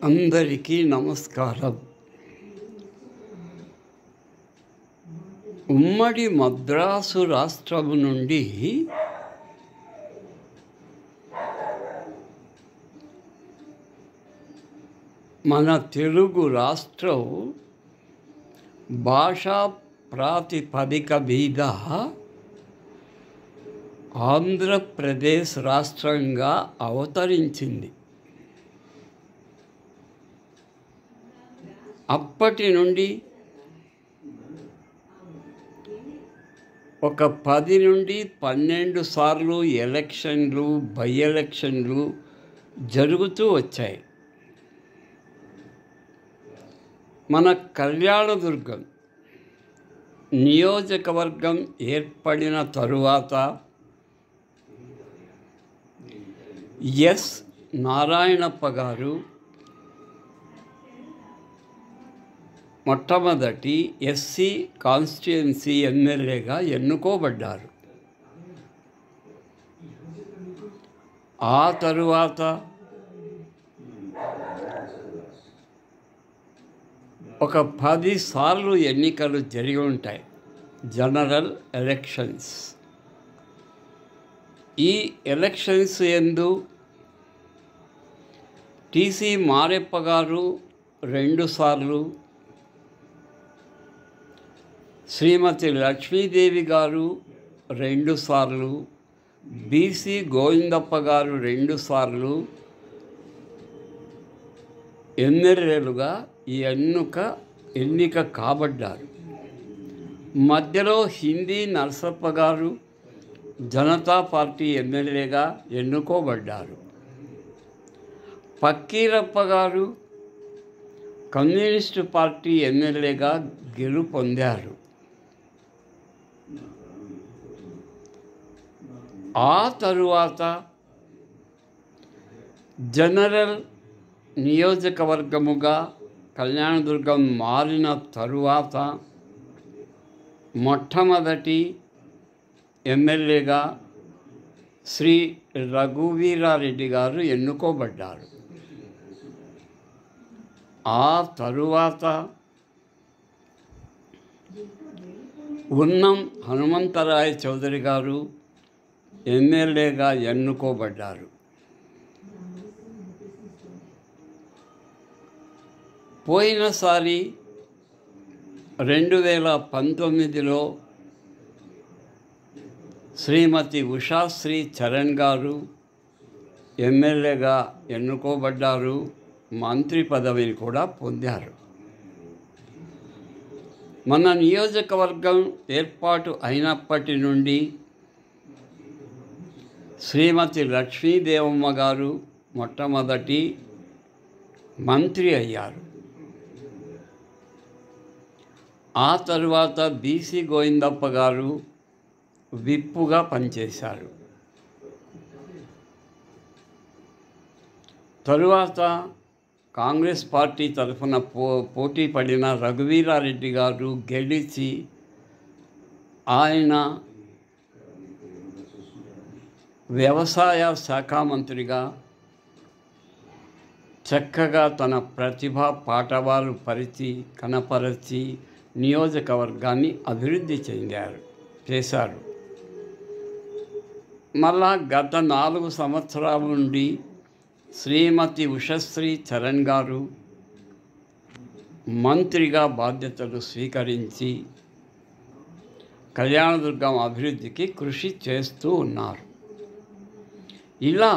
అందరికీ నమస్కారం ఉమ్మడి మద్రాసు రాష్ట్రము నుండి మన తెలుగు రాష్ట్రం భాషా ప్రాతిపదిక మీద ఆంధ్రప్రదేశ్ రాష్ట్రంగా అవతరించింది అప్పటి నుండి ఒక పది నుండి పన్నెండు సార్లు ఎలక్షన్లు బై ఎలక్షన్లు జరుగుతూ వచ్చాయి మన కళ్యాణదుర్గం నియోజకవర్గం ఏర్పడిన తరువాత ఎస్ నారాయణప్ప గారు మొట్టమొదటి ఎస్సీ కాన్స్టిట్యుయెన్సీ ఎమ్మెల్యేగా ఎన్నుకోబడ్డారు ఆ తరువాత ఒక పది సార్లు ఎన్నికలు జరిగి ఉంటాయి జనరల్ ఎలక్షన్స్ ఈ ఎలక్షన్స్ ఎందు టీసీ మారెప్ప గారు రెండుసార్లు శ్రీమతి లక్ష్మీదేవి గారు రెండుసార్లు బీసీ గోవిందప్ప గారు రెండుసార్లు ఎమ్మెల్యేలుగా ఈ ఎన్నుక ఎన్నిక కాబడ్డారు మధ్యలో హిందీ నరసప్ప గారు జనతా పార్టీ ఎమ్మెల్యేగా ఎన్నుకోబడ్డారు పక్కీరప్ప గారు కమ్యూనిస్టు పార్టీ ఎమ్మెల్యేగా గెలుపొందారు ఆ తరువాత జనరల్ నియోజకవర్గముగా కళ్యాణదుర్గం మారిన తరువాత మొట్టమొదటి ఎమ్మెల్యేగా శ్రీ రఘువీరారెడ్డి గారు ఎన్నుకోబడ్డారు ఆ తరువాత ఉన్నం హనుమంతరాయ చౌదరి గారు ఎమ్మెల్యేగా ఎన్నుకోబడ్డారు పోయినసారి రెండు వేల పంతొమ్మిదిలో శ్రీమతి ఉషాశ్రీ చరణ్ గారు ఎమ్మెల్యేగా ఎన్నుకోబడ్డారు మంత్రి పదవిని కూడా పొందారు మన నియోజకవర్గం ఏర్పాటు అయినప్పటి నుండి శ్రీమతి లక్ష్మీదేవమ్మ గారు మొట్టమొదటి మంత్రి అయ్యారు ఆ తరువాత బీసీ గోవిందప్ప గారు విప్పుగా పనిచేశారు తరువాత కాంగ్రెస్ పార్టీ తరఫున పో పోటీ పడిన రఘువీరారెడ్డి గారు గెలిచి ఆయన వ్యవసాయ శాఖ మంత్రిగా చక్కగా తన ప్రతిభ పాఠవాలు పరిచి కనపరచి నియోజకవర్గాన్ని అభివృద్ధి చెందారు చేశారు మళ్ళా గత నాలుగు సంవత్సరాల నుండి శ్రీమతి ఉషశ్రీ చరణ్ గారు మంత్రిగా బాధ్యతలు స్వీకరించి కళ్యాణదుర్గం అభివృద్ధికి కృషి చేస్తూ ఉన్నారు ఇలా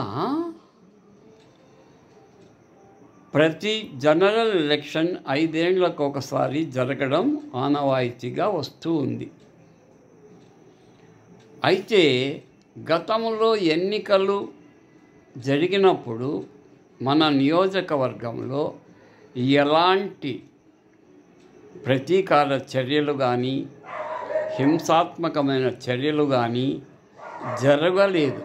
ప్రతి జనరల్ ఎలక్షన్ ఐదేళ్లకు ఒకసారి జరగడం ఆనవాయితీగా వస్తూ ఉంది అయితే గతంలో ఎన్నికలు జరిగినప్పుడు మన నియోజకవర్గంలో ఎలాంటి ప్రతీకార చర్యలు కానీ హింసాత్మకమైన చర్యలు కానీ జరగలేదు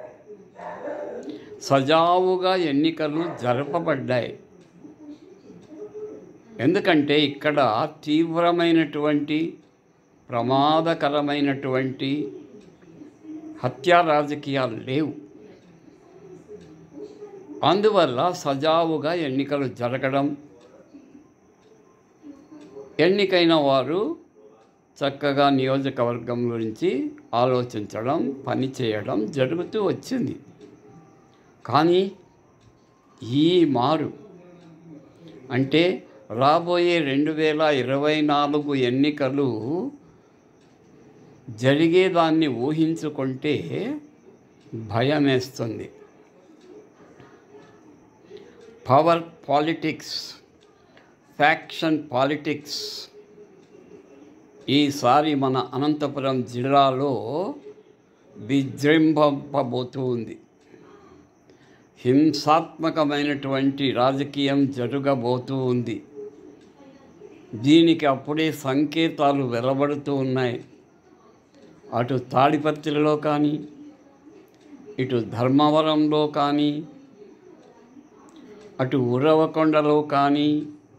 సజావుగా ఎన్నికలు జరపబడ్డాయి ఎందుకంటే ఇక్కడ తీవ్రమైనటువంటి ప్రమాదకరమైనటువంటి హత్యా రాజకీయాలు లేవు అందువల్ల సజావుగా ఎన్నికలు జరగడం ఎన్నికైన వారు చక్కగా నియోజకవర్గం గురించి ఆలోచించడం పని చేయడం జరుగుతూ వచ్చింది కానీ ఈ మారు అంటే రాబోయే రెండు వేల ఇరవై నాలుగు ఎన్నికలు జరిగేదాన్ని ఊహించుకుంటే భయమేస్తుంది పవర్ పాలిటిక్స్ ఫ్యాక్షన్ పాలిటిక్స్ ఈసారి మన అనంతపురం జిల్లాలో విజృంభింపబోతూ ఉంది హింసాత్మకమైనటువంటి రాజకీయం జరగబోతూ ఉంది దీనికి అప్పుడే సంకేతాలు వెలవడుతూ ఉన్నాయి అటు తాడిపత్రిలో కానీ ఇటు ధర్మవరంలో కానీ అటు ఉరవకొండలో కానీ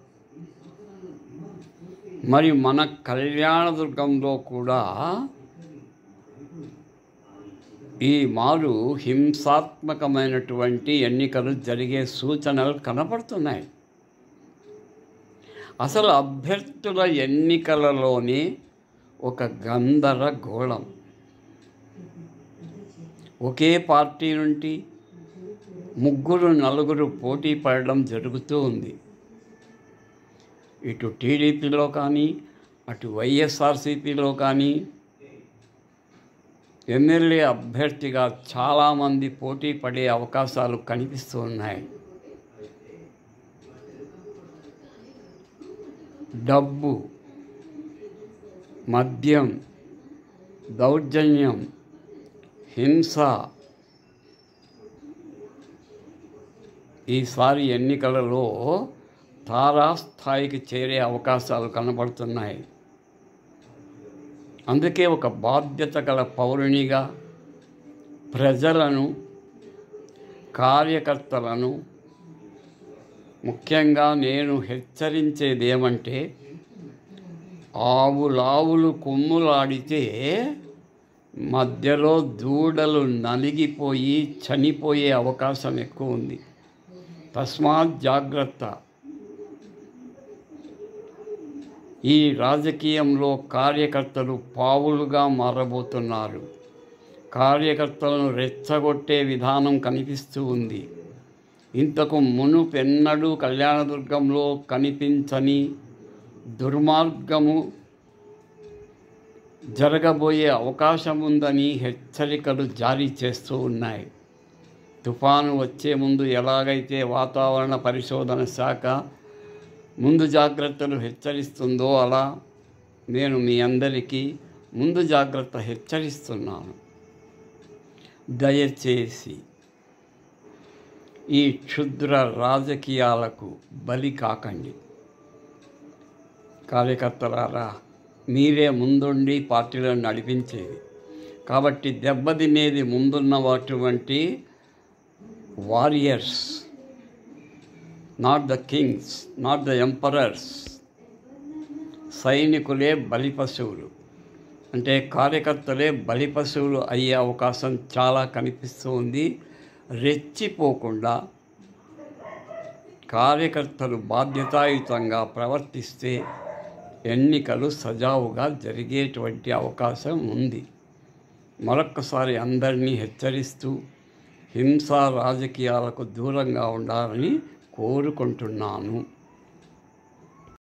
మరి మన కళ్యాణదుర్గంలో కూడా ఈ మారు హింసాత్మకమైనటువంటి ఎన్నికలు జరిగే సూచనలు కనపడుతున్నాయి అసలు అభ్యర్థుల ఎన్నికలలోనే ఒక గందరగోళం ఒకే పార్టీ నుండి ముగ్గురు నలుగురు పోటీ పడడం జరుగుతూ ఉంది ఇటు టీడీపీలో కానీ అటు వైఎస్ఆర్సీపీలో కానీ ఎమ్మెల్యే అభ్యర్థిగా చాలామంది పోటీ పడే అవకాశాలు కనిపిస్తూ ఉన్నాయి డబ్బు మద్యం దౌర్జన్యం హింస ఈసారి ఎన్నికలలో తారాస్థాయికి చేరే అవకాశాలు కనబడుతున్నాయి అందుకే ఒక బాధ్యత గల పౌరునిగా ప్రజలను కార్యకర్తలను ముఖ్యంగా నేను హెచ్చరించేది ఏమంటే ఆవులావులు కొమ్ములాడితే మధ్యలో దూడలు నలిగిపోయి చనిపోయే అవకాశం ఎక్కువ ఉంది తస్మాత్ జాగ్రత్త ఈ రాజకీయంలో కార్యకర్తలు పావులుగా మారబోతున్నారు కార్యకర్తలను రెచ్చగొట్టే విధానం కనిపిస్తూ ఉంది ఇంతకు మునుపెన్నడూ కళ్యాణదుర్గంలో కనిపించని దుర్మార్గము జరగబోయే అవకాశం ఉందని హెచ్చరికలు జారీ చేస్తూ ఉన్నాయి తుఫాను వచ్చే ముందు ఎలాగైతే వాతావరణ పరిశోధన శాఖ ముందు జాగ్రత్తలు హెచ్చరిస్తుందో అలా నేను మీ అందరికీ ముందు జాగ్రత్త హెచ్చరిస్తున్నాను దయచేసి ఈ క్షుద్ర రాజకీయాలకు బలి కాకండి కార్యకర్తలారా మీరే ముందుండి పార్టీలను నడిపించేది కాబట్టి దెబ్బతినేది ముందున్నటువంటి warriors not the kings not the emperors సైనికులే బలి పశువులు అంటే కార్యకర్తలే బలి పశువులు అయ్యే అవకాశం చాలా కనిపిస్తూ ఉంది రెచ్చిపోకుండా కార్యకర్తలు బాధ్యతాయుతంగా ప్రవర్తిస్తే ఎన్నికలు సజావుగా జరిగేటువంటి అవకాశం ఉంది మరొక్కసారి అందరినీ హెచ్చరిస్తూ హింసా రాజకీయాలకు దూరంగా ఉండాలని కోరుకుంటున్నాను